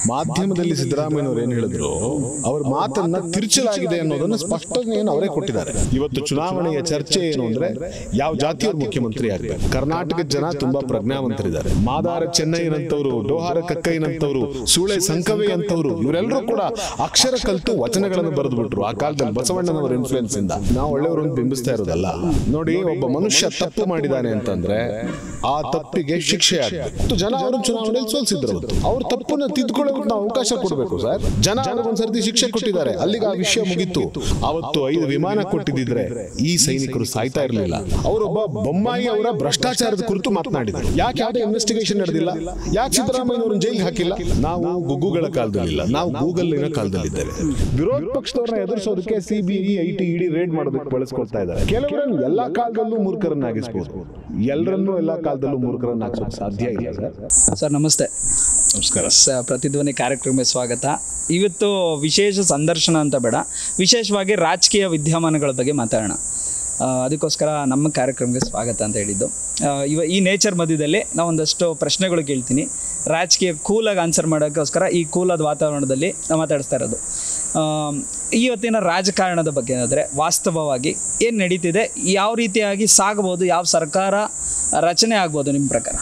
ಮಾಧ್ಯಮದಲ್ಲಿ ಸಿದ್ದರಾಮಯ್ಯನವರು ಏನು ಹೇಳಿದ್ರು ಅವ್ರ ಮಾತನ್ನ ತಿರುಚಲಾಗಿದೆ ಅನ್ನೋದನ್ನ ಸ್ಪಷ್ಟನೆಯನ್ನು ಅವರೇ ಕೊಟ್ಟಿದ್ದಾರೆ ಇವತ್ತು ಚುನಾವಣೆಯ ಚರ್ಚೆ ಏನು ಅಂದ್ರೆ ಯಾವ ಜಾತಿಯವರು ಮುಖ್ಯಮಂತ್ರಿ ಆಗ್ಬೇಕು ಕರ್ನಾಟಕದ ಜನ ತುಂಬಾ ಪ್ರಜ್ಞಾವಂತರಿದ್ದಾರೆ ಮಾದಾರ ಚೆನ್ನೈನಂತವರು ಡೋಹಾರ ಕಕ್ಕೈನಂತವರು ಸೂಳೆ ಸಂಕವೆ ಅಂತವರು ಇವರೆಲ್ಲರೂ ಕೂಡ ಅಕ್ಷರ ಕಲಿತು ವಚನಗಳನ್ನು ಬರೆದು ಬಿಟ್ರು ಆ ಕಾಲದಲ್ಲಿ ಬಸವಣ್ಣನವರ ಇನ್ಫ್ಲುಯೆನ್ಸ್ ಇಂದ ನಾವು ಒಳ್ಳೆಯವರನ್ನು ಬಿಂಬಿಸ್ತಾ ಇರೋದಲ್ಲ ನೋಡಿ ಒಬ್ಬ ಮನುಷ್ಯ ತಪ್ಪು ಮಾಡಿದ್ದಾನೆ ಅಂತಂದ್ರೆ ಆ ತಪ್ಪಿಗೆ ಶಿಕ್ಷೆ ಆಗ್ಬೇಕು ಜನ ಅವರು ಚುನಾವಣೆಯಲ್ಲಿ ಸೋಲ್ಸಿದ್ರು ಅವತ್ತು ಅವ್ರ ತಪ್ಪನ್ನ ತಿದ್ಕೊಳ್ಳೋಕೆ ನಾವು ಅವಕಾಶ ಕೊಡಬೇಕು ಸರ್ ಜನ ಅವ್ರಿಗೊಂದ್ಸರ್ತಿ ಶಿಕ್ಷೆ ಕೊಟ್ಟಿದ್ದಾರೆ ಅಲ್ಲಿಗೆ ಆ ವಿಷಯ ಮುಗೀತು ಅವತ್ತು ಐದು ವಿಮಾನ ಕೊಟ್ಟಿದ್ದಿದ್ರೆ ಈ ಸೈನಿಕರು ಸಾಯ್ತಾ ಇರಲಿಲ್ಲ ಅವರೊಬ್ಬ ಬೊಮ್ಮಾಯಿ ಅವರ ಭ್ರಷ್ಟಾಚಾರದ ಕುರಿತು ಮಾತನಾಡಿದರು ಯಾಕೆ ಯಾವುದೇ ಇನ್ವೆಸ್ಟಿಗೇಷನ್ ನಡೆದಿಲ್ಲ ಯಾಕೆ ಸಿದ್ದರಾಮಯ್ಯನವ್ರನ್ನ ಜೈಲಿಗೆ ಹಾಕಿಲ್ಲ ನಾವು ಗುಗ್ಗುಗಳ ಕಾಲದಲ್ಲಿಲ್ಲ ನಾವು ಗೂಗಲ್ನ ಕಾಲದಲ್ಲಿದ್ದೇವೆ ವಿರೋಧ ಪಕ್ಷದವ್ರನ್ನ ಎದುರಿಸೋದಕ್ಕೆ CBI I T ED raid ಮಾಡೋದಕ್ಕೆ ಬಳಸ್ಕೊಳ್ತಾ ಇದ್ದಾರೆ ಕೆಲವರನ್ನು ಎಲ್ಲಾ ಕಾಲದಲ್ಲೂ ಮೂರ್ಖರನ್ನಾಗಿಸಬಹುದು ಎಲ್ಲರನ್ನೂ ಎಲ್ಲಾ ಕಾಲದಲ್ಲೂ ಮೂರ್ಖರನ್ನಾಗಿಸೋಕೆ ಸಾಧ್ಯ ಇಲ್ಲ ಸರ್ ಸರ್ ನಮಸ್ತೆ ನಮಸ್ಕಾರ ಸ ಪ್ರತಿಧ್ವನಿ ಕಾರ್ಯಕ್ರಮಕ್ಕೆ ಸ್ವಾಗತ ಇವತ್ತು ವಿಶೇಷ ಸಂದರ್ಶನ ಅಂತ ಬೇಡ ವಿಶೇಷವಾಗಿ ರಾಜಕೀಯ ವಿದ್ಯಮಾನಗಳ ಬಗ್ಗೆ ಮಾತಾಡೋಣ ಆ, ಅದಕ್ಕೋಸ್ಕರ ನಮ್ಮ ಕಾರ್ಯಕ್ರಮಕ್ಕೆ ಸ್ವಾಗತ ಅಂತ ಹೇಳಿದ್ದು ಆ, ಇವ ಈ ನೇಚರ್ ಮಧ್ಯದಲ್ಲಿ ನಾವು ಒಂದಷ್ಟು ಪ್ರಶ್ನೆಗಳು ಕೇಳ್ತೀನಿ ರಾಜಕೀಯ ಕೂಲಾಗಿ ಆನ್ಸರ್ ಮಾಡೋಕ್ಕೋಸ್ಕರ ಈ ಕೂಲಾದ ವಾತಾವರಣದಲ್ಲಿ ನಾವು ಮಾತಾಡಿಸ್ತಾ ಇರೋದು ಆ, ಇವತ್ತಿನ ರಾಜಕಾರಣದ ಬಗ್ಗೆ ಏನಾದರೆ ವಾಸ್ತವವಾಗಿ ಏನು ನಡೀತಿದೆ ಯಾವ ರೀತಿಯಾಗಿ ಸಾಗಬಹುದು ಯಾವ ಸರ್ಕಾರ ರಚನೆ ಆಗ್ಬೋದು ನಿಮ್ಮ ಪ್ರಕಾರ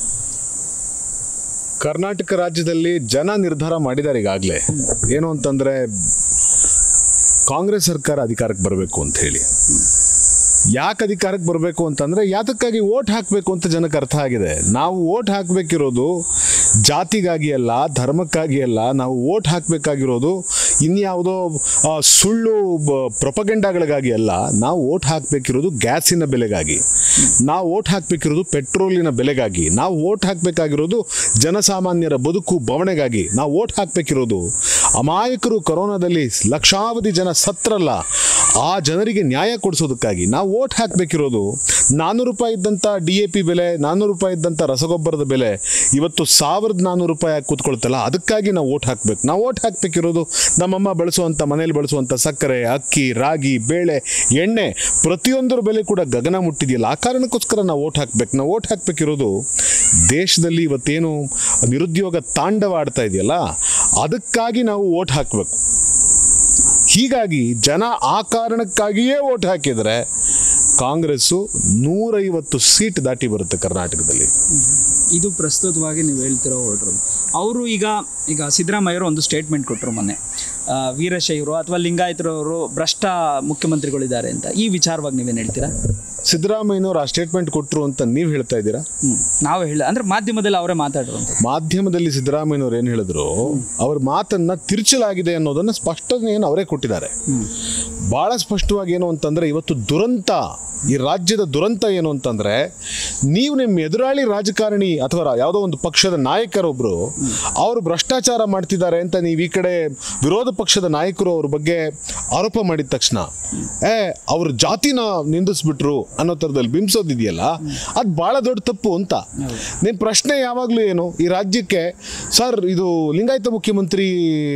ಕರ್ನಾಟಕ ರಾಜ್ಯದಲ್ಲಿ ಜನ ನಿರ್ಧಾರ ಮಾಡಿದ್ದಾರೆ ಈಗಾಗಲೇ ಏನು ಅಂತಂದ್ರೆ ಕಾಂಗ್ರೆಸ್ ಸರ್ಕಾರ ಅಧಿಕಾರಕ್ಕೆ ಬರಬೇಕು ಅಂತ ಹೇಳಿ ಯಾಕೆ ಅಧಿಕಾರಕ್ಕೆ ಬರಬೇಕು ಅಂತಂದ್ರೆ ಯಾತಕ್ಕಾಗಿ ಓಟ್ ಹಾಕಬೇಕು ಅಂತ ಜನಕ್ಕೆ ಅರ್ಥ ಆಗಿದೆ ನಾವು ಓಟ್ ಹಾಕಬೇಕಿರೋದು ಜಾತಿಗಾಗಿ ಅಲ್ಲ ಧರ್ಮಕ್ಕಾಗಿ ಅಲ್ಲ ನಾವು ಓಟ್ ಹಾಕಬೇಕಾಗಿರೋದು ಇನ್ಯಾವುದೋ ಆ, ಸುಳ್ಳು ಪ್ರೊಪಗೆಂಡಾಗಳಿಗಾಗಿ ಅಲ್ಲ ನಾವು ಓಟ್ ಹಾಕಬೇಕಿರೋದು ಗ್ಯಾಸಿನ ಬೆಲೆಗಾಗಿ ನಾವು ಓಟ್ ಹಾಕಬೇಕಿರೋದು ಪೆಟ್ರೋಲಿನ ಬೆಲೆಗಾಗಿ ನಾವು ಓಟ್ ಹಾಕಬೇಕಾಗಿರೋದು ಜನಸಾಮಾನ್ಯರ ಬದುಕು ಬವಣೆಗಾಗಿ ನಾವು ಓಟ್ ಹಾಕಬೇಕಿರೋದು ಅಮಾಯಕರು ಕೊರೋನಾದಲ್ಲಿ ಲಕ್ಷಾವಧಿ ಜನ ಸತ್ರಲ್ಲ ಆ ಜನರಿಗೆ ನ್ಯಾಯ ಕೊಡಿಸೋದಕ್ಕಾಗಿ ನಾವು ಓಟ್ ಹಾಕಬೇಕಿರೋದು ನಾನ್ನೂರು ರೂಪಾಯಿ ಇದ್ದಂಥ ಡಿ ಎ ಪಿ ಬೆಲೆ ನಾನ್ನೂರು ರೂಪಾಯಿ ಇದ್ದಂಥ ರಸಗೊಬ್ಬರದ ಬೆಲೆ ಇವತ್ತು ಸಾವಿರದ ನಾನ್ನೂರು ರೂಪಾಯಿ ಆಗಿ ಕೂತ್ಕೊಳ್ತಲ್ಲ ಅದಕ್ಕಾಗಿ ನಾವು ಓಟ್ ಹಾಕಬೇಕು ನಾವು ಓಟ್ ಹಾಕಬೇಕಿರೋದು ನಮ್ಮಮ್ಮ ಬಳಸುವಂಥ ಮನೇಲಿ ಬಳಸುವಂಥ ಸಕ್ಕರೆ ಅಕ್ಕಿ ರಾಗಿ ಬೇಳೆ ಎಣ್ಣೆ ಪ್ರತಿಯೊಂದರ ಬೆಲೆ ಕೂಡ ಗಗನ ಮುಟ್ಟಿದೆಯಲ್ಲ ಆ ಕಾರಣಕ್ಕೋಸ್ಕರ ನಾವು ಓಟ್ ಹಾಕ್ಬೇಕು ನಾವು ಓಟ್ ಹಾಕಬೇಕಿರೋದು ದೇಶದಲ್ಲಿ ಇವತ್ತೇನು ನಿರುದ್ಯೋಗ ತಾಂಡವಾಡ್ತಾ ಇದೆಯಲ್ಲ ಅದಕ್ಕಾಗಿ ನಾವು ಓಟ್ ಹಾಕಬೇಕು ಹೀಗಾಗಿ ಜನ ಆ ಕಾರಣಕ್ಕಾಗಿಯೇ ಓಟ್ ಹಾಕಿದರೆ ಕಾಂಗ್ರೆಸ್ಸು ನೂರೈವತ್ತು ಸೀಟ್ ದಾಟಿ ಬರುತ್ತೆ ಕರ್ನಾಟಕದಲ್ಲಿ ಇದು ಪ್ರಸ್ತುತವಾಗಿ ನೀವು ಹೇಳ್ತಿರೋ ಹೊರಟ್ರದು ಅವರು ಈಗ ಈಗ ಸಿದ್ದರಾಮಯ್ಯರು ಒಂದು ಸ್ಟೇಟ್ಮೆಂಟ್ ಕೊಟ್ಟರು ಮೊನ್ನೆ ಆ, ವೀರಶೈವರು ಅಥವಾ ಲಿಂಗಾಯತರವರು ಭ್ರಷ್ಟ ಮುಖ್ಯಮಂತ್ರಿಗಳಿದ್ದಾರೆ ಅಂತ ಈ ವಿಚಾರವಾಗಿ ನೀವೇನು ಹೇಳ್ತೀರಾ ಸಿದ್ದರಾಮಯ್ಯನವರು ಆ ಸ್ಟೇಟ್ಮೆಂಟ್ ಕೊಟ್ಟರು ಅಂತ ನೀವು ಹೇಳ್ತಾ ಇದ್ದೀರಾ ಹ್ಞೂ ನಾವು ಹೇಳ ಅಂದರೆ ಮಾಧ್ಯಮದಲ್ಲಿ ಅವರೇ ಮಾತಾಡರು ಅಂತ ಮಾಧ್ಯಮದಲ್ಲಿ ಸಿದ್ದರಾಮಯ್ಯನವರು ಏನು ಹೇಳಿದ್ರು ಅವ್ರ ಮಾತನ್ನ ತಿರುಚಲಾಗಿದೆ ಅನ್ನೋದನ್ನ ಸ್ಪಷ್ಟನೆಯನ್ನು ಅವರೇ ಕೊಟ್ಟಿದ್ದಾರೆ ಬಹಳ ಸ್ಪಷ್ಟವಾಗಿ ಏನು ಅಂತಂದ್ರೆ ಇವತ್ತು ದುರಂತ ಈ ರಾಜ್ಯದ ದುರಂತ ಏನು ಅಂತಂದ್ರೆ ನೀವು ನಿಮ್ಮ ಎದುರಾಳಿ ರಾಜಕಾರಣಿ ಅಥವಾ ರಾ- ಯಾವುದೋ ಒಂದು ಪಕ್ಷದ ನಾಯಕರೊಬ್ರು ಅವರು ಭ್ರಷ್ಟಾಚಾರ ಮಾಡ್ತಿದ್ದಾರೆ ಅಂತ ನೀವು ಈ ಕಡೆ ವಿರೋಧ ಪಕ್ಷದ ನಾಯಕರು ಅವ್ರ ಬಗ್ಗೆ ಆರೋಪ ಮಾಡಿದ ತಕ್ಷಣ ಏ ಅವ್ರ ಜಾತಿನ ನಿಂದಿಸ್ಬಿಟ್ರು ಅನ್ನೋ ಥರದಲ್ಲಿ ಬಿಂಬಿಸೋದಿದೆಯಲ್ಲ ಅದು ಬಹಳ ದೊಡ್ಡ ತಪ್ಪು ಅಂತ ನಿನ್ನ ಪ್ರಶ್ನೆ ಯಾವಾಗಲೂ ಏನು ಈ ರಾಜ್ಯಕ್ಕೆ ಸರ್ ಇದು ಲಿಂಗಾಯತ ಮುಖ್ಯಮಂತ್ರಿ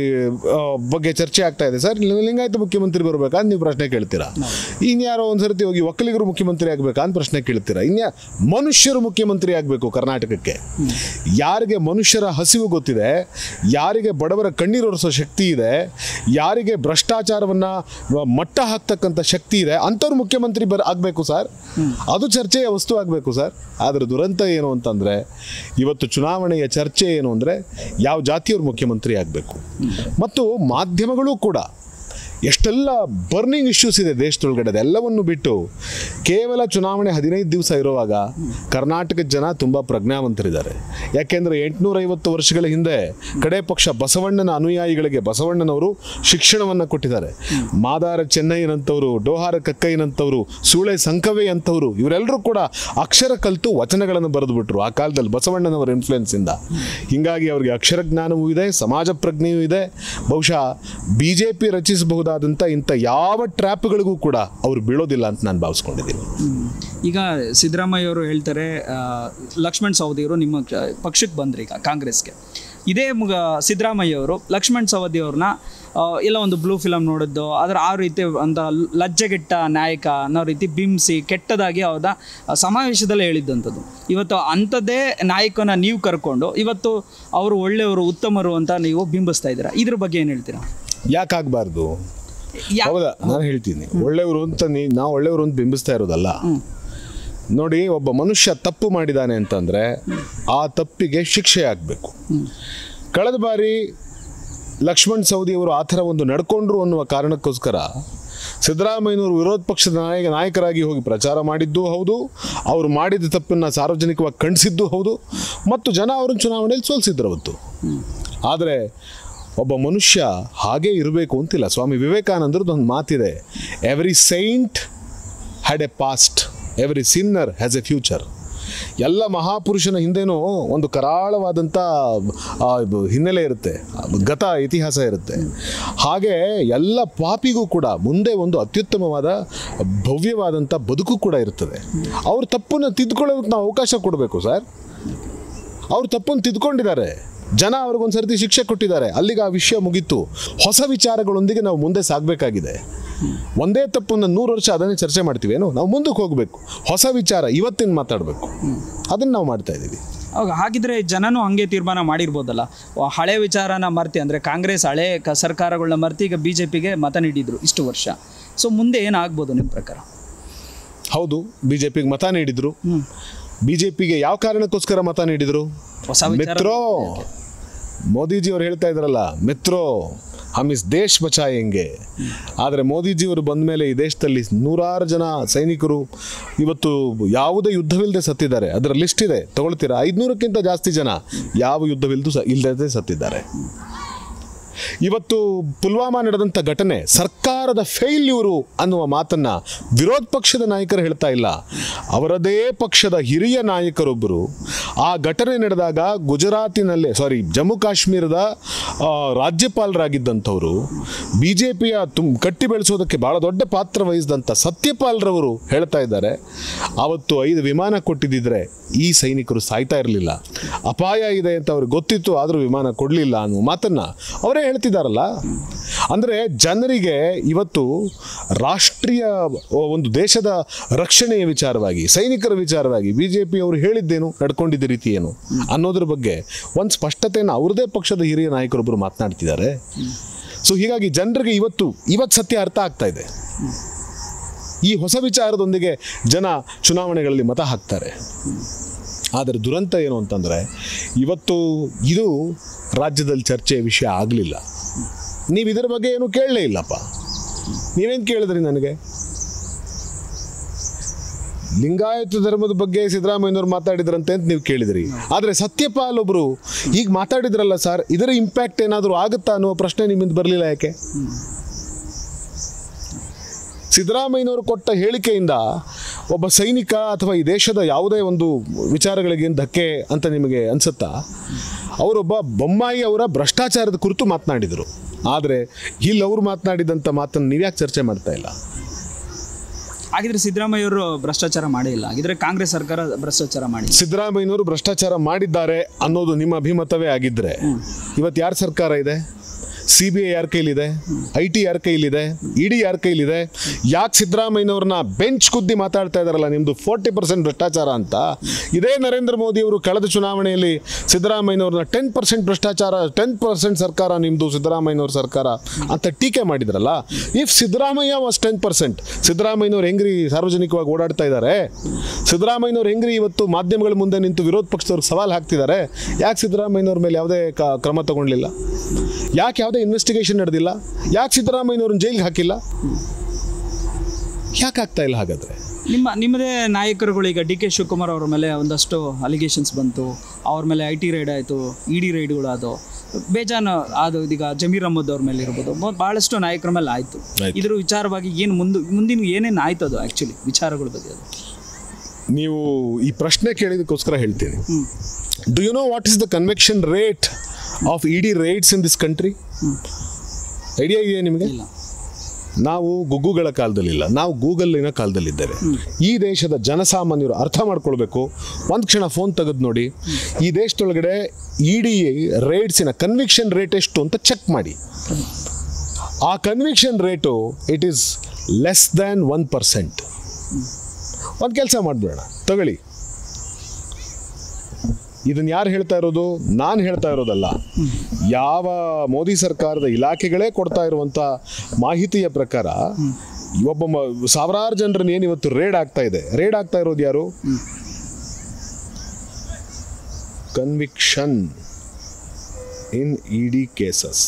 ಆ, ಬಗ್ಗೆ ಚರ್ಚೆ ಆಗ್ತಾ ಇದೆ ಸರ್ ಲಿಂಗಾಯತ ಮುಖ್ಯಮಂತ್ರಿ ಬರ್ಬೇಕಾ ಅಂತ ನೀವು ಪ್ರಶ್ನೆ ಕೇಳ್ತೀರಾ ಇನ್ಯಾರೋ ಒಂದ್ಸರ್ತಿ ಹೋಗಿ ಒಕ್ಕಲಿಗರು ಮುಖ್ಯಮಂತ್ರಿ ಆಗ್ಬೇಕಾ ಅಂತ ಪ್ರಶ್ನೆ ಕೇಳ್ತೀರಾ ಇನ್ಯಾ ಮನುಷ್ಯರು ಮುಖ್ಯಮಂತ್ರಿ ಆಗಬೇಕು ಕರ್ನಾಟಕಕ್ಕೆ ಯಾರಿಗೆ ಮನುಷ್ಯರ ಹಸಿವು ಗೊತ್ತಿದೆ ಯಾರಿಗೆ ಬಡವರ ಕಣ್ಣೀರೊರೆಸೋ ಶಕ್ತಿ ಇದೆ ಯಾರಿಗೆ ಭ್ರಷ್ಟಾಚಾರವನ್ನ ಮಟ್ಟ ಹಾಕ್ತಕ್ಕಂಥ ಶಕ್ತಿ ಇದೆ ಅಂಥವ್ರು ಮುಖ್ಯಮಂತ್ರಿ ಬರ್ ಆಗಬೇಕು ಸರ್ ಅದು ಚರ್ಚೆಯ ವಸ್ತು ಆಗಬೇಕು ಸರ್ ಆದರೆ ದುರಂತ ಏನು ಅಂತಂದರೆ ಇವತ್ತು ಚುನಾವಣೆಯ ಚರ್ಚೆ ಏನು ಅಂದರೆ ಯಾವ ಜಾತಿಯವ್ರು ಮುಖ್ಯಮಂತ್ರಿ ಆಗಬೇಕು ಮತ್ತು ಮಾಧ್ಯಮಗಳು ಕೂಡ ಎಷ್ಟೆಲ್ಲ ಬರ್ನಿಂಗ್ ಇಶ್ಯೂಸ್ ಇದೆ ದೇಶದೊಳಗಡೆ ಅದೆಲ್ಲವನ್ನು ಬಿಟ್ಟು ಕೇವಲ ಚುನಾವಣೆ ಹದಿನೈದು ದಿವಸ ಇರುವಾಗ ಕರ್ನಾಟಕದ ಜನ ತುಂಬ ಪ್ರಜ್ಞಾವಂತರಿದ್ದಾರೆ ಯಾಕೆಂದರೆ ಎಂಟುನೂರೈವತ್ತು ವರ್ಷಗಳ ಹಿಂದೆ ಕಡೆ ಪಕ್ಷ ಬಸವಣ್ಣನ ಅನುಯಾಯಿಗಳಿಗೆ ಬಸವಣ್ಣನವರು ಶಿಕ್ಷಣವನ್ನು ಕೊಟ್ಟಿದ್ದಾರೆ ಮಾದಾರ ಚೆನ್ನೈನಂಥವರು ಡೋಹಾರ ಕಕ್ಕೈನಂಥವರು ಸೂಳೆ ಸಂಕವೆ ಅಂತವರು ಇವರೆಲ್ಲರೂ ಕೂಡ ಅಕ್ಷರ ಕಲಿತು ವಚನಗಳನ್ನು ಬರೆದು ಬಿಟ್ರು ಆ ಕಾಲದಲ್ಲಿ ಬಸವಣ್ಣನವರ ಇನ್ಫ್ಲುಯೆನ್ಸ್ ಇಂದ ಹೀಗಾಗಿ ಅವರಿಗೆ ಅಕ್ಷರ ಜ್ಞಾನವೂ ಇದೆ ಸಮಾಜ ಪ್ರಜ್ಞೆಯೂ ಇದೆ ಬಹುಶಃ ಬಿ ಜೆ ಪಿ ರಚಿಸಬಹುದಾದಂಥ ಇಂಥ ಯಾವ ಟ್ರ್ಯಾಪ್ಗಳಿಗೂ ಕೂಡ ಅವರು ಬೀಳೋದಿಲ್ಲ ಅಂತ ನಾನು ಭಾವಿಸ್ಕೊಂಡಿದ್ದೀನಿ ಈಗ ಸಿದ್ದರಾಮಯ್ಯ ಅವರು ಹೇಳ್ತಾರೆ ಆ, ಲಕ್ಷ್ಮಣ್ ಸವದಿಯವರು ನಿಮ್ಮ ಕ- ಪಕ್ಷಕ್ಕೆ ಬಂದ್ರಿ ಈಗ ಕಾಂಗ್ರೆಸ್ಗೆ ಇದೇ ಮುಗ ಸಿದ್ದರಾಮಯ್ಯ ಅವರು ಲಕ್ಷ್ಮಣ್ ಸವದಿ ಅವ್ರನ್ನ ಆ, ಎಲ್ಲ ಒಂದು ಬ್ಲೂ ಫಿಲಮ್ ನೋಡಿದ್ದು ಅದರ ಆ ರೀತಿ ಒಂದು ಲಜ್ಜೆಗೆಟ್ಟ ನಾಯಕ ಅನ್ನೋ ರೀತಿ ಬಿಂಬಿಸಿ ಕೆಟ್ಟದಾಗಿ ಅವ್ರ ಸಮಾವೇಶದಲ್ಲಿ ಹೇಳಿದ್ದಂಥದ್ದು ಇವತ್ತು ಅಂಥದ್ದೇ ನಾಯಕನ ನೀವು ಕರ್ಕೊಂಡು ಇವತ್ತು ಅವರು ಒಳ್ಳೆಯವರು ಉತ್ತಮರು ಅಂತ ನೀವು ಬಿಂಬಿಸ್ತಾ ಇದ್ದೀರಾ ಇದ್ರ ಬಗ್ಗೆ ಏನು ಹೇಳ್ತೀರಾ ಯಾಕಾಗಬಾರ್ದು ಯಾ ಹೌದಾ ನಾನು ಹೇಳ್ತೀನಿ ಒಳ್ಳೆಯವರು ಅಂತ ನೀ ನಾವು ಒಳ್ಳೆಯವರು ಅಂತ ಬಿಂಬಿಸ್ತಾ ಇರೋದಲ್ಲ ನೋಡಿ ಒಬ್ಬ ಮನುಷ್ಯ ತಪ್ಪು ಮಾಡಿದಾನೆ ಅಂತಂದ್ರೆ ಆ ತಪ್ಪಿಗೆ ಶಿಕ್ಷೆ ಆಗಬೇಕು ಕಳೆದ ಬಾರಿ ಲಕ್ಷ್ಮಣ್ ಸವದಿ ಅವರು ಆ ಥರ ಒಂದು ನಡ್ಕೊಂಡ್ರು ಅನ್ನುವ ಕಾರಣಕ್ಕೋಸ್ಕರ ಸಿದ್ದರಾಮಯ್ಯನವರು ವಿರೋಧ ಪಕ್ಷದ ನಾಯಕ ನಾಯಕರಾಗಿ ಹೋಗಿ ಪ್ರಚಾರ ಮಾಡಿದ್ದೂ ಹೌದು ಅವರು ಮಾಡಿದ ತಪ್ಪನ್ನು ಸಾರ್ವಜನಿಕವಾಗಿ ಖಂಡಿಸಿದ್ದು ಹೌದು ಮತ್ತು ಜನ ಅವರನ್ನು ಚುನಾವಣೆಯಲ್ಲಿ ಸೋಲಿಸಿದ್ರು ಅವತ್ತು ಆದರೆ ಒಬ್ಬ ಮನುಷ್ಯ ಹಾಗೇ ಇರಬೇಕು ಅಂತಿಲ್ಲ ಸ್ವಾಮಿ ವಿವೇಕಾನಂದರದ್ದು ಒಂದು ಮಾತಿದೆ every saint had a past every sinner has a future ಎಲ್ಲ ಮಹಾಪುರುಷನ ಹಿಂದೆನೂ ಒಂದು ಕರಾಳವಾದಂಥ ಆ, ಬ- ಹಿನ್ನೆಲೆ ಇರುತ್ತೆ ಗತ ಇತಿಹಾಸ ಇರುತ್ತೆ ಹಾಗೆ ಎಲ್ಲ ಪಾಪಿಗೂ ಕೂಡ ಮುಂದೆ ಒಂದು ಅತ್ಯುತ್ತಮವಾದ ಭವ್ಯವಾದಂಥ ಬದುಕು ಕೂಡ ಇರ್ತದೆ ಅವ್ರ ತಪ್ಪನ್ನು ತಿದ್ಕೊಳ್ಳೋದಕ್ಕೆ ನಾವು ಅವಕಾಶ ಕೊಡಬೇಕು ಸರ್ ಅವ್ರು ತಪ್ಪನ್ನು ತಿದ್ಕೊಂಡಿದ್ದಾರೆ ಜನ ಅವ್ರಿಗೊಂದು ಸರ್ತಿ ಶಿಕ್ಷೆ ಕೊಟ್ಟಿದ್ದಾರೆ ಅಲ್ಲಿಗೆ ಆ ವಿಷಯ ಮುಗೀತು ಹೊಸ ವಿಚಾರಗಳೊಂದಿಗೆ ನಾವು ಮುಂದೆ ಸಾಗಬೇಕಾಗಿದೆ ಒಂದೇ ತಪ್ಪನ್ನು ನೂರು ವರ್ಷ ಅದನ್ನೇ ಚರ್ಚೆ ಮಾಡ್ತೀವಿ ಏನು ನಾವು ಮುಂದಕ್ಕೆ ಹೋಗಬೇಕು ಹೊಸ ವಿಚಾರ ಇವತ್ತಿನ ಮಾತಾಡಬೇಕು ಅದನ್ನು ನಾವು ಮಾಡ್ತಾ ಇದ್ದೀವಿ ಅವಾಗ ಹಾಗಿದ್ರೆ ಜನನೂ ಹಂಗೆ ತೀರ್ಮಾನ ಮಾಡಿರ್ಬೋದಲ್ಲ ವ- ಹಳೆ ವಿಚಾರನ ಮರ್ತಿ ಅಂದರೆ ಕಾಂಗ್ರೆಸ್ ಹಳೆ ಕ ಸರ್ಕಾರಗಳನ್ನ ಮರ್ತಿ ಈಗ ಬಿ ಜೆ ಪಿಗೆ ಮತ ನೀಡಿದ್ರು ಇಷ್ಟು ವರ್ಷ ಸೊ ಮುಂದೆ ಏನಾಗ್ಬೋದು ನಿಮ್ಮ ಪ್ರಕಾರ ಹೌದು ಬಿ ಜೆ ಪಿಗೆ ಮತ ನೀಡಿದ್ರು ಬಿ ಜೆ ಪಿಗೆ ಯಾವ ಕಾರಣಕ್ಕೋಸ್ಕರ ಮತ ನೀಡಿದ್ರು ಹೊಸ ವಿಚಾರ ಮಿತ್ರೋ ಮೋದಿಜಿ ಅವ್ರು ಹೇಳ್ತಾ ಇದ್ರಲ್ಲ ಮಿತ್ರೋ ಹಮ್ ಇಸ್ ದೇಶ್ ಬಚಾಯಂಗೆ ಆದರೆ ಮೋದಿಜಿಯವರು ಬಂದ ಮೇಲೆ ಈ ದೇಶದಲ್ಲಿ ನೂರಾರು ಜನ ಸೈನಿಕರು ಇವತ್ತು ಯಾವುದೇ ಯುದ್ಧವಿಲ್ಲದೆ ಸತ್ತಿದ್ದಾರೆ ಅದರ ಲಿಸ್ಟ್ ಇದೆ ತಗೊಳ್ತೀರಾ ಐದುನೂರಕ್ಕಿಂತ ಜಾಸ್ತಿ ಜನ ಯಾವ ಯುದ್ಧವಿಲ್ಲದು ಸ ಇಲ್ಲದೆ ಸತ್ತಿದ್ದಾರೆ ಇವತ್ತು ಪುಲ್ವಾಮಾ ನಡೆದಂಥ ಘಟನೆ ಸರ್ಕಾರದ ಫೇಲ್ಯೂರು ಅನ್ನುವ ಮಾತನ್ನ ವಿರೋಧ ಪಕ್ಷದ ನಾಯಕರು ಹೇಳ್ತಾ ಇಲ್ಲ ಅವರದೇ ಪಕ್ಷದ ಹಿರಿಯ ನಾಯಕರೊಬ್ಬರು ಆ ಘಟನೆ ನಡೆದಾಗ ಗುಜರಾತಿನಲ್ಲೇ ಸಾರಿ ಜಮ್ಮು ಕಾಶ್ಮೀರದ ಆ, ರಾಜ್ಯಪಾಲರಾಗಿದ್ದಂಥವರು ಬಿ ಜೆ ಪಿಯ ತುಮ್ ಕಟ್ಟಿ ಬೆಳೆಸೋದಕ್ಕೆ ಬಹಳ ದೊಡ್ಡ ಪಾತ್ರ ವಹಿಸಿದಂಥ ಸತ್ಯಪಾಲ್ರವರು ಹೇಳ್ತಾ ಇದ್ದಾರೆ ಅವತ್ತು ಐದು ವಿಮಾನ ಕೊಟ್ಟಿದ್ದಿದ್ರೆ ಈ ಸೈನಿಕರು ಸಾಯ್ತಾ ಇರಲಿಲ್ಲ ಅಪಾಯ ಇದೆ ಅಂತ ಅವ್ರಿಗೆ ಗೊತ್ತಿತ್ತು ಆದರೂ ವಿಮಾನ ಕೊಡಲಿಲ್ಲ ಅನ್ನೋ ಮಾತನ್ನ ಅವರೇ ಹೇಳ್ತಿದ್ದಾರಲ್ಲ ಅಂದರೆ ಜನರಿಗೆ ಇವತ್ತು ರಾಷ್ಟ್ರೀಯ ಒಂದು ದೇಶದ ರಕ್ಷಣೆಯ ವಿಚಾರವಾಗಿ ಸೈನಿಕರ ವಿಚಾರವಾಗಿ ಬಿ ಜೆ ಪಿ ಅವರು ಹೇಳಿದ್ದೇನು ನಡ್ಕೊಂಡಿದ್ದ ರೀತಿ ಏನು ಅನ್ನೋದ್ರ ಬಗ್ಗೆ ಒಂದು ಸ್ಪಷ್ಟತೆಯನ್ನು ಅವ್ರದೇ ಪಕ್ಷದ ಹಿರಿಯ ನಾಯಕರೊಬ್ಬರು ಮಾತನಾಡ್ತಿದ್ದಾರೆ ಸೊ ಹೀಗಾಗಿ ಜನರಿಗೆ ಇವತ್ತು ಇವತ್ತು ಸತ್ಯ ಅರ್ಥ ಆಗ್ತಾ ಇದೆ ಈ ಹೊಸ ವಿಚಾರದೊಂದಿಗೆ ಜನ ಚುನಾವಣೆಗಳಲ್ಲಿ ಮತ ಹಾಕ್ತಾರೆ ಆದರೆ ದುರಂತ ಏನು ಅಂತಂದರೆ ಇವತ್ತು ಇದು ರಾಜ್ಯದಲ್ಲಿ ಚರ್ಚೆಯ ವಿಷಯ ಆಗಲಿಲ್ಲ ನೀವು ಇದರ ಬಗ್ಗೆ ಏನು ಕೇಳಲೇ ಇಲ್ಲಪ್ಪ ನೀವೇನು ಕೇಳಿದ್ರಿ ನನಗೆ ಲಿಂಗಾಯತ ಧರ್ಮದ ಬಗ್ಗೆ ಸಿದ್ದರಾಮಯ್ಯನವ್ರು ಮಾತಾಡಿದ್ರಂತೆ ಅಂತ ನೀವು ಕೇಳಿದ್ರಿ ಆದರೆ ಸತ್ಯಪಾಲ್ ಒಬ್ರು ಈಗ ಮಾತಾಡಿದ್ರಲ್ಲ ಸರ್ ಇದರ ಇಂಪ್ಯಾಕ್ಟ್ ಏನಾದರೂ ಆಗುತ್ತಾ ಅನ್ನುವ ಪ್ರಶ್ನೆ ನಿಮ್ಮಿಂದ ಬರಲಿಲ್ಲ ಯಾಕೆ ಸಿದ್ದರಾಮಯ್ಯನವರು ಕೊಟ್ಟ ಹೇಳಿಕೆಯಿಂದ ಒಬ್ಬ ಸೈನಿಕ ಅಥವಾ ಈ ದೇಶದ ಯಾವುದೇ ಒಂದು ವಿಚಾರಗಳಿಗೆ ಏನ್ ಧಕ್ಕೆ ಅಂತ ನಿಮಗೆ ಅನ್ಸುತ್ತಾ ಅವರೊಬ್ಬ ಬೊಮ್ಮಾಯಿ ಅವರ ಭ್ರಷ್ಟಾಚಾರದ ಕುರಿತು ಮಾತನಾಡಿದರು ಆದರೆ ಇಲ್ಲಿ ಅವರು ಮಾತನಾಡಿದಂಥ ಮಾತನ್ನು ನೀವ್ಯಾಕೆ ಚರ್ಚೆ ಮಾಡ್ತಾ ಇಲ್ಲ ಹಾಗಿದ್ರೆ ಸಿದ್ದರಾಮಯ್ಯ ಅವರು ಭ್ರಷ್ಟಾಚಾರ ಮಾಡೇ ಇಲ್ಲ ಹಾಗಿದ್ರೆ ಕಾಂಗ್ರೆಸ್ ಸರ್ಕಾರ ಭ್ರಷ್ಟಾಚಾರ ಮಾಡಿ ಸಿದ್ದರಾಮಯ್ಯನವರು ಭ್ರಷ್ಟಾಚಾರ ಮಾಡಿದ್ದಾರೆ ಅನ್ನೋದು ನಿಮ್ಮ ಅಭಿಮತವೇ ಆಗಿದ್ದರೆ ಇವತ್ತು ಯಾರ ಸರ್ಕಾರ ಇದೆ ಸಿ ಬಿ ಐ ಯಾರ ಕೈಲಿದೆ ಐ ಟಿ ಯಾರ ಕೈಲಿದೆ ಇಡಿ ಯಾರ ಕೈಲಿದೆ ಯಾಕೆ ಸಿದ್ದರಾಮಯ್ಯನವ್ರನ್ನ ಬೆಂಚ್ ಕುದ್ದಿ ಮಾತಾಡ್ತಾ ಇದಾರಲ್ಲ ನಿಮ್ಮದು ಫೋರ್ಟಿ ಪರ್ಸೆಂಟ್ ಭ್ರಷ್ಟಾಚಾರ ಅಂತ ಇದೇ ನರೇಂದ್ರ ಮೋದಿ ಅವರು ಕಳೆದ ಚುನಾವಣೆಯಲ್ಲಿ ಸಿದ್ದರಾಮಯ್ಯನವ್ರನ್ನ ಟೆನ್ ಪರ್ಸೆಂಟ್ ಭ್ರಷ್ಟಾಚಾರ ಟೆನ್ ಪರ್ಸೆಂಟ್ ಸರ್ಕಾರ ನಿಮ್ಮದು ಸಿದ್ದರಾಮಯ್ಯನವ್ರ ಸರ್ಕಾರ ಅಂತ ಟೀಕೆ ಮಾಡಿದ್ರಲ್ಲ if Siddaramaiah was ten percent ಸಿದ್ದರಾಮಯ್ಯನವ್ರು ಹೆಂಗ್ರಿ ಸಾರ್ವಜನಿಕವಾಗಿ ಓಡಾಡ್ತಾ ಇದ್ದಾರೆ ಸಿದ್ದರಾಮಯ್ಯನವ್ರು ಹೆಂಗ್ರಿ ಇವತ್ತು ಮಾಧ್ಯಮಗಳ ಮುಂದೆ ನಿಂತು ವಿರೋಧ ಪಕ್ಷದವ್ರಿಗೆ ಸವಾಲು ಹಾಕ್ತಿದ್ದಾರೆ ಯಾಕೆ ಸಿದ್ದರಾಮಯ್ಯನವ್ರ ಮೇಲೆ ಯಾವುದೇ ಕ- ಕ್ರಮ ತಗೊಳ್ಳಿಲ್ಲ ಯಾಕೆ ಯಾವುದೇ ಇನ್ವೆಸ್ಟಿಗೇಷನ್ ನಡೆದಿಲ್ಲ ಯಾಕೆ ಸಿದ್ದರಾಮಯ್ಯನವ್ರನ್ನ ಜೈಲಿಗೆ ಹಾಕಿಲ್ಲ ಯಾಕೆ ಆಗ್ತಾ ಇಲ್ಲ ಹಾಗಾದ್ರೆ ನಿಮ್ಮ ನಿಮ್ಮದೇ ನಾಯಕರುಗಳು ಈಗ ಡಿ ಕೆ ಶಿವಕುಮಾರ್ ಅವ್ರ ಮೇಲೆ ಒಂದಷ್ಟು ಅಲಿಗೇಷನ್ಸ್ ಬಂತು ಅವ್ರ ಮೇಲೆ ಐ ಟಿ ರೈಡ್ ಆಯಿತು ಇ ಡಿ ರೈಡ್ಗಳು ಅದು ಬೇಜಾನು ಅದು ಇದೀಗ ಜಮೀರ್ ಅಹಮದ್ ಅವ್ರ ಮೇಲೆ ಇರ್ಬೋದು ಮೊ- ಭಾಳಷ್ಟು ನಾಯಕರ ಮೇಲೆ ಆಯಿತು ಆಯ್ತು. ಇದ್ರ ವಿಚಾರವಾಗಿ ಏನು ಮುಂದೆ ಮುಂದಿನ ಏನೇನು ಆಯ್ತು ಅದು ಆ್ಯಕ್ಚುಲಿ ವಿಚಾರಗಳ ಬಗ್ಗೆ ಅದು ನೀವು ಈ ಪ್ರಶ್ನೆ ಕೇಳಿದಕ್ಕೋಸ್ಕರ ಹೇಳ್ತೀನಿ do you know what is the conviction rate of E D raids in this country idea ಇದೆಯಾ ನಿಮಗೆ ಇಲ್ಲ ನಾವು ಗುಗ್ಗುಗಳ ಕಾಲದಲ್ಲಿಲ್ಲ ನಾವು ಗೂಗಲ್ಲಿನ ಕಾಲದಲ್ಲಿದ್ದೇವೆ ಈ ದೇಶದ ಜನಸಾಮಾನ್ಯರು ಅರ್ಥ ಮಾಡ್ಕೊಳ್ಬೇಕು ಒಂದು ಕ್ಷಣ ಫೋನ್ ತೆಗೆದು ನೋಡಿ ಈ ದೇಶದೊಳಗಡೆ ಇಡೀ ರೇಟ್ಸಿನ ಕನ್ವಿಕ್ಷನ್ ರೇಟ್ ಎಷ್ಟು ಅಂತ ಚೆಕ್ ಮಾಡಿ ಆ conviction rate it is less than one percent ಒಂದು ಕೆಲಸ ಮಾಡಿಬಿಡೋಣ ತಗೊಳ್ಳಿ ಇದನ್ನು ಯಾರು ಹೇಳ್ತಾ ಇರೋದು ನಾನು ಹೇಳ್ತಾ ಇರೋದಲ್ಲ ಯಾವ ಮೋದಿ ಸರ್ಕಾರದ ಇಲಾಖೆಗಳೇ ಕೊಡ್ತಾ ಇರುವಂಥ ಮಾಹಿತಿಯ ಪ್ರಕಾರ ಒಬ್ಬ ಮ- ಸಾವಿರಾರು ಜನರನ್ನ ಏನು ಇವತ್ತು ರೇಡ್ ಆಗ್ತಾ ಇದೆ ರೇಡ್ ಆಗ್ತಾ ಇರೋದು ಯಾರು conviction in E D cases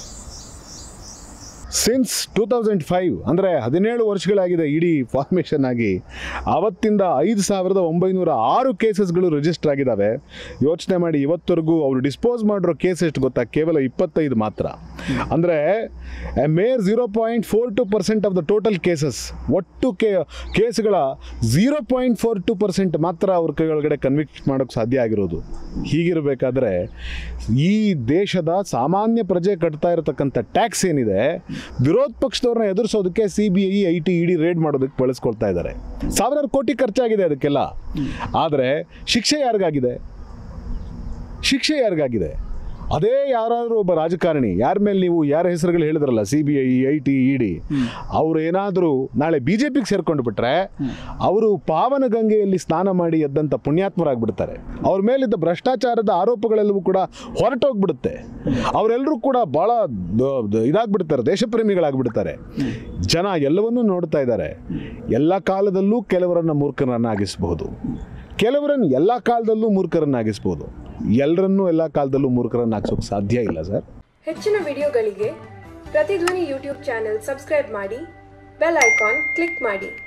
since two thousand five ಅಂದರೆ ಹದಿನೇಳು ವರ್ಷಗಳಾಗಿದೆ ಇಡೀ ಫಾರ್ಮೇಷನ್ ಆಗಿ ಆವತ್ತಿಂದ ಐದು ಸಾವಿರದ ಒಂಬೈನೂರ ಆರು ಕೇಸಸ್ಗಳು ರಿಜಿಸ್ಟರ್ ಆಗಿದ್ದಾವೆ ಯೋಚನೆ ಮಾಡಿ ಇವತ್ತವರೆಗೂ ಅವರು ಡಿಸ್ಪೋಸ್ ಮಾಡಿರೋ ಕೇಸ್ ಎಷ್ಟು ಗೊತ್ತಾ ಕೇವಲ ಇಪ್ಪತ್ತೈದು ಮಾತ್ರ ಅಂದರೆ mere zero point four two percent of the total cases ಒಟ್ಟು ಕೇ ಕೇಸ್ಗಳ zero point four two percent ಮಾತ್ರ ಅವ್ರ ಕೈಯೊಳಗಡೆ ಕನ್ವಿಕ್ಟ್ ಮಾಡೋಕ್ಕೆ ಸಾಧ್ಯ ಆಗಿರೋದು ಹೀಗಿರಬೇಕಾದ್ರೆ ಈ ದೇಶದ ಸಾಮಾನ್ಯ ಪ್ರಜೆ ಕಟ್ತಾ ಇರತಕ್ಕಂಥ ಟ್ಯಾಕ್ಸ್ ಏನಿದೆ ವಿರೋಧ ಪಕ್ಷದವ್ರನ್ನ ಎದುರಿಸೋದಕ್ಕೆ C B I I T ED raid ಮಾಡೋದಕ್ಕೆ ಬಳಸ್ಕೊಳ್ತಾ ಇದ್ದಾರೆ ಸಾವಿರಾರು ಕೋಟಿ ಖರ್ಚಾಗಿದೆ ಅದಕ್ಕೆಲ್ಲ ಆದರೆ ಶಿಕ್ಷೆ ಯಾರಿಗಾಗಿದೆ ಶಿಕ್ಷೆ ಯಾರಿಗಾಗಿದೆ ಅದೇ ಯಾರಾದರೂ ಒಬ್ಬ ರಾಜಕಾರಣಿ ಯಾರ ಮೇಲೆ ನೀವು ಯಾರ ಹೆಸರುಗಳು ಹೇಳಿದ್ರಲ್ಲ C B I I T E D ಅವರು ಏನಾದರೂ ನಾಳೆ ಬಿ ಜೆ ಪಿಗೆ ಸೇರ್ಕೊಂಡು ಬಿಟ್ರೆ ಅವರು ಪಾವನ ಗಂಗೆಯಲ್ಲಿ ಸ್ನಾನ ಮಾಡಿ ಎದ್ದಂಥ ಪುಣ್ಯಾತ್ಮರಾಗ್ಬಿಡ್ತಾರೆ ಅವ್ರ ಮೇಲಿದ್ದ ಭ್ರಷ್ಟಾಚಾರದ ಆರೋಪಗಳೆಲ್ಲವೂ ಕೂಡ ಹೊರಟೋಗ್ಬಿಡುತ್ತೆ ಅವರೆಲ್ಲರೂ ಕೂಡ ಭಾಳ ಇದಾಗ್ಬಿಡ್ತಾರೆ ದೇಶಪ್ರೇಮಿಗಳಾಗ್ಬಿಡ್ತಾರೆ ಜನ ಎಲ್ಲವನ್ನೂ ನೋಡ್ತಾ ಇದ್ದಾರೆ ಎಲ್ಲ ಕಾಲದಲ್ಲೂ ಕೆಲವರನ್ನ ಮೂರ್ಖರನ್ನಾಗಿಸಬಹುದು ಕೆಲವರನ್ನು ಎಲ್ಲ ಕಾಲದಲ್ಲೂ ಮೂರ್ಖರನ್ನಾಗಿಸ್ಬೋದು ಎಲ್ಲರನ್ನೂ ಎಲ್ಲ ಕಾಲದಲ್ಲೂ ಮೂರ್ಖರನ್ನಾಗಿಸೋಕೆ ಸಾಧ್ಯ ಇಲ್ಲ ಸರ್ ಹೆಚ್ಚಿನ ವಿಡಿಯೋಗಳಿಗೆ ಪ್ರತಿಧ್ವನಿ ಯೂಟ್ಯೂಬ್ ಚಾನೆಲ್ ಸಬ್ಸ್ಕ್ರೈಬ್ ಮಾಡಿ ಬೆಲ್ ಐಕಾನ್ ಕ್ಲಿಕ್ ಮಾಡಿ